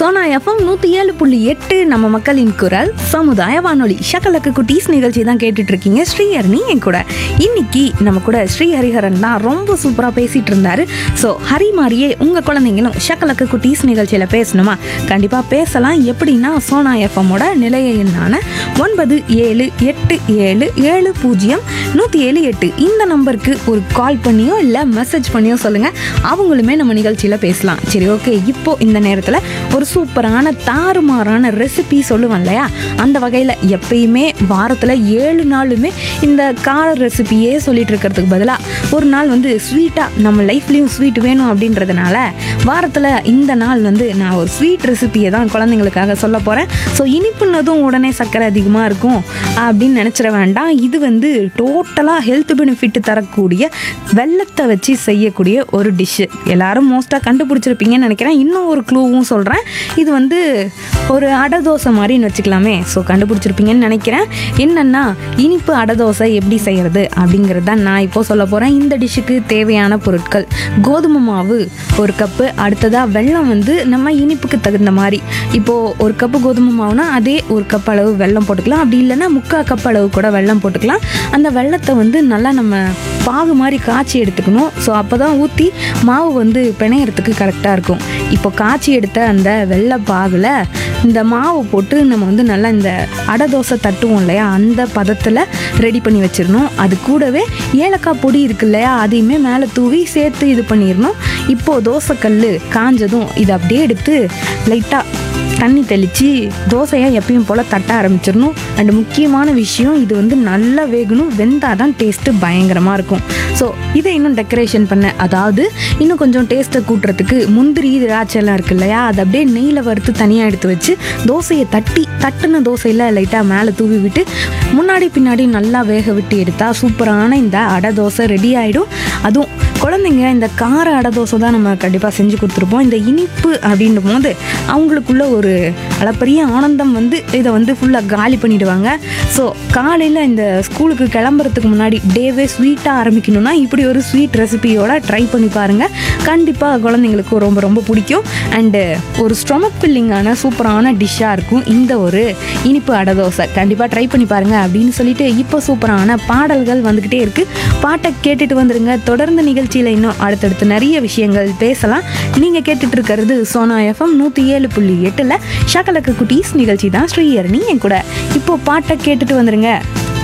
Sona FM நூற்றி ஏழு புள்ளி எட்டு நம்ம மக்களின் குரல் சமுதாய வானொலி ஷக்கலக்கு குட்டீஸ் நிகழ்ச்சி தான் கேட்டுட்டு இருக்கீங்க ஸ்ரீஹரணி என் கூட இன்னைக்கு நம்ம கூட ஸ்ரீ ஹரிஹரன் தான் ரொம்ப சூப்பராக பேசிட்டு இருந்தாரு ஸோ ஹரி மாதிரியே உங்கள் குழந்தைங்களும் ஷக்கலக்கு குட்டீஸ் நிகழ்ச்சியில் பேசணுமா கண்டிப்பாக பேசலாம் எப்படின்னா சோனா எஃப்எம்மோட நிலைய எண்ணான ஒன்பது ஏழு எட்டு ஏழு ஏழு பூஜ்ஜியம் நூற்றி ஏழு எட்டு இந்த நம்பருக்கு ஒரு கால் பண்ணியோ இல்லை மெசேஜ் பண்ணியோ சொல்லுங்கள் அவங்களுமே நம்ம நிகழ்ச்சியில் பேசலாம் சரி ஓகே இப்போ இந்த நேரத்தில் ஒரு சூப்பரான தாறுமாறான ரெசிபி சொல்லுவேன் இல்லையா அந்த வகையில் எப்பயுமே வாரத்தில் ஏழு நாளுமே இந்த கார ரெசிபியே சொல்லிட்டு இருக்கிறதுக்கு பதிலாக ஒரு நாள் வந்து ஸ்வீட்டாக நம்ம லைஃப்லேயும் ஸ்வீட் வேணும் அப்படின்றதுனால வாரத்தில் இந்த நாள் வந்து நான் ஒரு ஸ்வீட் ரெசிபியை தான் குழந்தைங்களுக்காக சொல்ல போகிறேன் ஸோ இனிப்புனதும் உடனே சர்க்கரை அதிகமாக இருக்கும் அப்படின்னு நினச்சிட வேண்டாம் இது வந்து டோட்டலாக ஹெல்த் பெனிஃபிட் தரக்கூடிய வெள்ளத்தை வச்சு செய்யக்கூடிய ஒரு டிஷ்ஷு எல்லாரும் மோஸ்ட்டாக கண்டுபிடிச்சிருப்பீங்கன்னு நினைக்கிறேன் இன்னும் ஒரு க்ளூவும் சொல்கிறேன் இது வந்து ஒரு அடை தோசை மாதிரின்னு வச்சுக்கலாமே ஸோ கண்டுபிடிச்சிருப்பீங்கன்னு நினைக்கிறேன் என்னென்னா இனிப்பு அடை தோசை எப்படி செய்கிறது அப்படிங்கிறது தான் நான் இப்போ சொல்ல போகிறேன் இந்த டிஷ்ஷுக்கு தேவையான பொருட்கள் கோதுமை மாவு ஒரு கப்பு அடுத்ததாக வெல்லம் வந்து நம்ம இனிப்புக்கு தகுந்த மாதிரி இப்போது ஒரு கப்பு கோதுமை மாவுனா அதே ஒரு கப் அளவு வெல்லம் போட்டுக்கலாம் அப்படி இல்லைன்னா முக்கால் கப் அளவு கூட வெல்லம் போட்டுக்கலாம் அந்த வெல்லத்தை வந்து நல்லா நம்ம பாகு மாதிரி காய்ச்சி எடுத்துக்கணும் ஸோ அப்போ தான் ஊற்றி மாவு வந்து பிணையறதுக்கு கரெக்டாக இருக்கும் இப்போ காய்ச்சி எடுத்த அந்த வெள்ளை பாகில் இந்த மாவு போட்டு நம்ம வந்து நல்லா இந்த அடை தோசை தட்டுவோம் இல்லையா அந்த பதத்தில் ரெடி பண்ணி வச்சிடணும் அது கூடவே ஏலக்காய் பொடி இருக்கு இல்லையா அதையுமே மேலே தூவி சேர்த்து இது பண்ணிடணும் இப்போது தோசைக்கல் காஞ்சதும் இதை அப்படியே எடுத்து லைட்டாக தண்ணி தெளித்து தோசையை எப்பயும் போல் தட்ட ஆரம்பிச்சிடணும் அண்ட் முக்கியமான விஷயம் இது வந்து நல்லா வேகணும் வெந்தால் தான் டேஸ்ட்டு பயங்கரமாக இருக்கும் ஸோ இதை இன்னும் டெக்கரேஷன் பண்ண அதாவது இன்னும் கொஞ்சம் டேஸ்ட்டை கூட்டுறதுக்கு முந்திரி திராட்சை எல்லாம் இருக்கு இல்லையா அதை அப்படியே நெய்யில் வறுத்து தனியாக எடுத்து வச்சு தோசையை தட்டி தட்டுன தோசையில் லைட்டாக மேலே தூவி விட்டு முன்னாடி பின்னாடி நல்லா வேக விட்டு எடுத்தால் சூப்பரான இந்த அடை தோசை ரெடி ஆகிடும் அதுவும் குழந்தைங்க இந்த கார அடை தோசை தான் நம்ம கண்டிப்பாக செஞ்சு கொடுத்துருப்போம் இந்த இனிப்பு அப்படின்னும் போது அவங்களுக்குள்ள ஒரு அளப்பரிய ஆனந்தம் வந்து இதை வந்து ஃபுல்லாக காலி பண்ணிடுவாங்க ஸோ காலையில் இந்த ஸ்கூலுக்கு கிளம்புறதுக்கு முன்னாடி டேவே ஸ்வீட்டாக ஆரம்பிக்கணும்னா இப்படி ஒரு ஸ்வீட் ரெசிபியோட ட்ரை பண்ணி பாருங்கள் கண்டிப்பாக குழந்தைங்களுக்கு ரொம்ப ரொம்ப பிடிக்கும் அண்டு ஒரு ஸ்டொமக் ஃபில்லிங்கான சூப்பரான டிஷ்ஷாக இருக்கும் இந்த ஒரு இனிப்பு அடை தோசை கண்டிப்பாக ட்ரை பண்ணி பாருங்க அப்படின்னு சொல்லிட்டு இப்போ சூப்பரான பாடல்கள் வந்துக்கிட்டே இருக்குது பாட்டை கேட்டுட்டு வந்துருங்க தொடர்ந்து நிகழ்ச்சியில் இன்னும் அடுத்தடுத்து நிறைய விஷயங்கள் பேசலாம் நீங்கள் கேட்டுட்டு இருக்கிறது சோனா எஃப்எம் நூற்றி ஏழு புள்ளி எட்டில் ஷகலக்கு குட்டீஸ் நிகழ்ச்சி தான் ஸ்ரீஹரணி என் கூட இப்போ பாட்டை கேட்டுட்டு வந்துருங்க